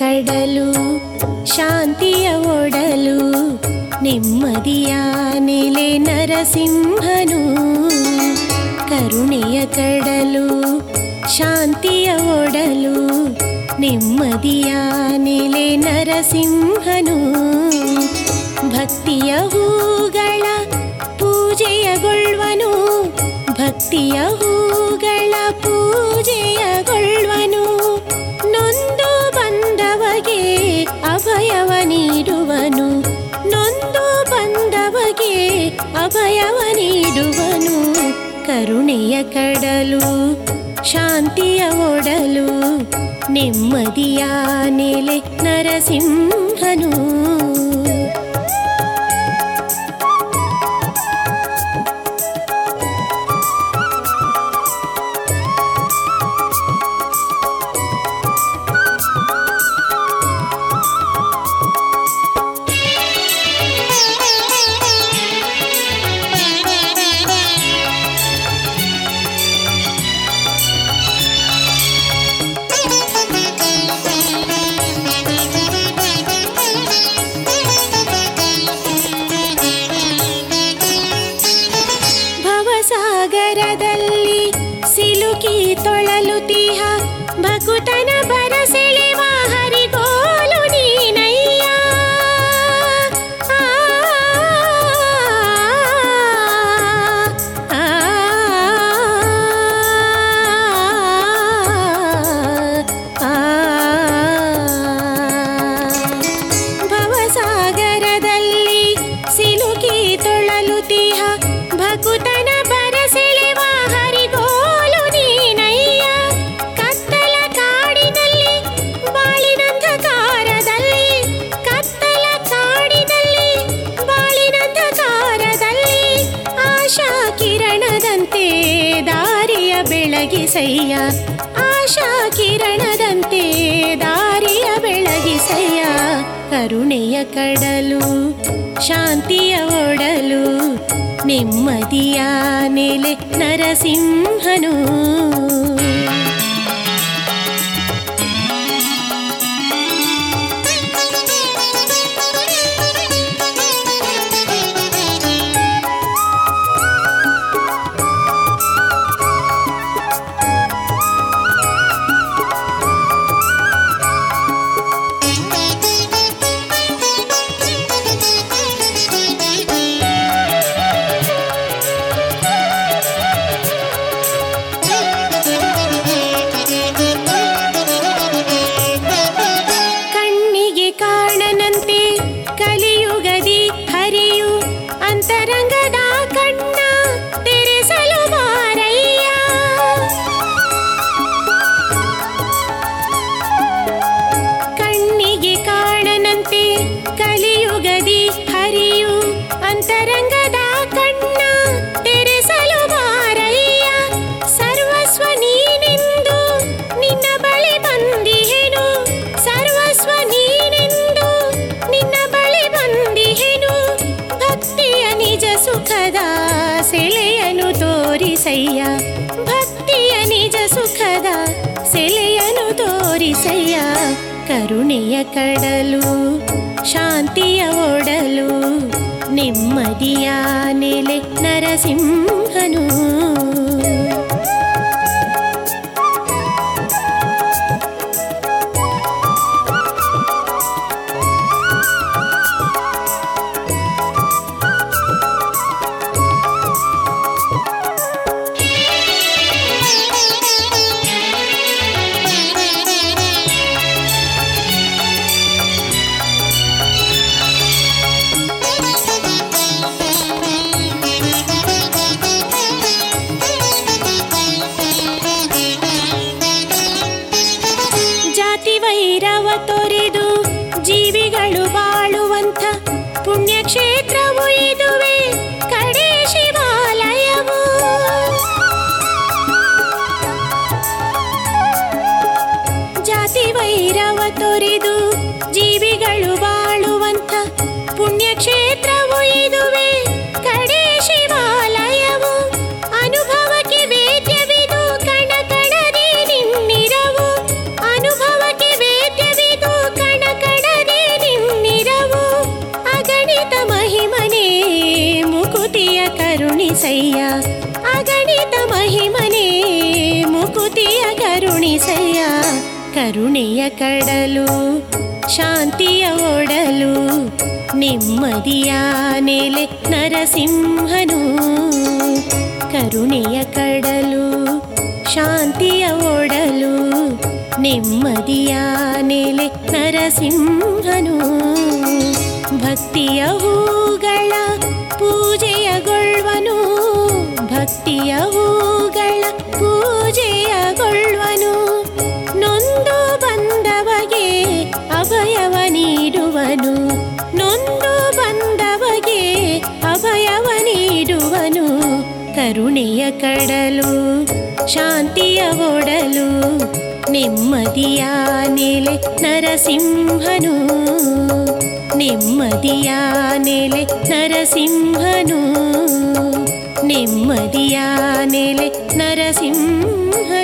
ಕಡಲು ಶಾಂತಿಯ ಒಡಲು ನೆಮ್ಮದಿಯ ನೆಲೆ ನರಸಿಂಹನು ಕರುಣೆಯ ಕಡಲು ಶಾಂತಿಯ ಒಡಲು ನೆಮ್ಮದಿಯ ನೆಲೆ ನರಸಿಂಹನು ಭಕ್ತಿಯ ಹೂಗಳ ಪೂಜೆಯಗೊಳ್ವನು ಭಕ್ತಿಯ ಹೂಗಳ ಪೂಜೆಯಗೊಳ್ವನು ನೊಂದು ಬಂದವಗೆ ಅಭಯವ ನೀಡುವನು ನೊಂದು ಬಂದವಗೆ ಅಭಯವ ನೀಡುವನು ಕರುಣೆಯ ಕಡಲು ಶಾಂತಿಯ ಒಡಲು ನೆಮ್ಮದಿಯ ನೆಲೆ ನರಸಿಂಹನು ಭವಸಾಗರದಲ್ಲಿ ಸಿಲುಕಿ ತೊಳಲುತಿಹ ಭಕುತನ ಬರಸೆಳೆವ ಹರಿಗೋಲು ನೀನಯ್ಯ ಆ, ಆ, ಆ, ಭವಸಾಗರದಲ್ಲಿ ಸಿಲುಕಿ ತೊಳಲುತಿಹ ಭಕುತನ ಬರಸೆಳೆವ ಹರಿಗೋಲು ನೀನಯ್ಯ ಕತ್ತಲ ಕಾಡಿನಲ್ಲಿ ಬಾಳಿನಂಧಕಾರದಲ್ಲಿ ಕತ್ತಲ ಕಾಡಿನಲ್ಲಿ ಬಾಳಿನಂಧಕಾರದಲ್ಲಿ ಆಶಾ ಕಿರಣದಂತೆ ದಾರಿಯ ಬೆಳಗಿಸಯ್ಯ ಆಶಾ ಕಿರಣದಂತೆ ದಾರಿಯ ಬೆಳಗಿಸಯ್ಯ ಕರುಣೆಯ ಕಡಲು ಶಾಂತಿಯ ಒಡಲು ನೆಮ್ಮದಿಯ ನೆಲೆ ನರಸಿಂಹನು ಕಣ್ಣಿಗೆ ಕಾಣನಂತೆ ಕಲಿಯುಗದಿ ಹರಿಯು ಅಂತರಂಗದ ಕಣ್ಣ ತೆರೆಸಲು ಮಾರಯ್ಯ ಕಣ್ಣಿಗೆ ಕಾಣನಂತೆ ಕಲಿಯುಗದಿ ಹರಿಯು ಅಂತರಂಗದ ಕಣ್ಣ ತೆರೆಸಲು ಮಾರಯ್ಯ ಸರ್ವಸ್ವ ನೀನೆಂದು ನಿನ್ನ ಬಳಿ ಬಂದಿಹೆನು ಸರ್ವಸ್ವ ನೀನೆಂದು ನಿನ್ನ ಬಳಿ ಬಂದಿಹೆನು ಭಕ್ತಿಯ ನಿಜ ಸುಖದ ಸೆಲೆಯನು ತೋರಿಸಯ್ಯ ಭಕ್ತಿಯ ನಿಜ ಸುಖದ ಸೆಲೆಯನು ತೋರಿಸಯ್ಯ ಕರುಣೆಯ ಕಡಲು ಶಾಂತಿಯ ಒಡಲು ನೆಮ್ಮದಿಯ ನೆಲೆ ನರಸಿಂಹನು ಜಾತಿ ವೈರವ ತೊರೆದು ಜೀವಿಗಳು ಬಾಳುವಂಥ ಪುಣ್ಯಕ್ಷೇತ್ರವು ಇದುವೆ ಕಡೆ ಶಿವಾಲಯವು ಜಾತಿ ವೈರವ ತೊರೆದು ಜೀವಿಗಳು ಬಾಳುವಂಥ ಪುಣ್ಯಕ್ಷೇತ್ರವು ಇದುವೆ ಕಡೆ ಶಿವಾಲಯವು ಅನುಭವಕ್ಕೆ ವೇದ್ಯವಿದು ಕಣ ಕಣದಿ ನಿನ್ನಿರವು ಅನುಭವಕ್ಕೆ ವೇದ್ಯವಿದು ಕರುಣಿಸಯ್ಯ ಕರುಣೆಯ ಕಡಲು ಶಾಂತಿಯ ಒಡಲು ನೆಮ್ಮದಿಯ ನೆಲೆ ನರಸಿಂಹನು ಕರುಣೆಯ ಕಡಲು ಶಾಂತಿಯ ಒಡಲು ನೆಮ್ಮದಿಯ ನೆಲೆ ನರಸಿಂಹನು ಭಕ್ತಿಯ ಹೂಗಳ ಪೂಜೆಯಗೊಳ್ವನು ಭಕ್ತಿಯ ಹೂಗಳ ಪೂಜೆಯಗೊಳ್ವನು ನೊಂದು ಬಂದವಗೆ ಅಭಯವ ನೀಡುವನು ನೊಂದು ಬಂದವಗೆ ಅಭಯವ ನೀಡುವನು ಕರುಣೆಯ ಕಡಲು ಶಾಂತಿಯ ಒಡಲು ನೆಮ್ಮದಿಯ ನೆಲೆ ನರಸಿಂಹನು ನೆಮ್ಮದಿಯ ನೆಲೆ ನರಸಿಂಹನು ನೆಮ್ಮದಿಯ ನೆಲೆ ನರಸಿಂಹನು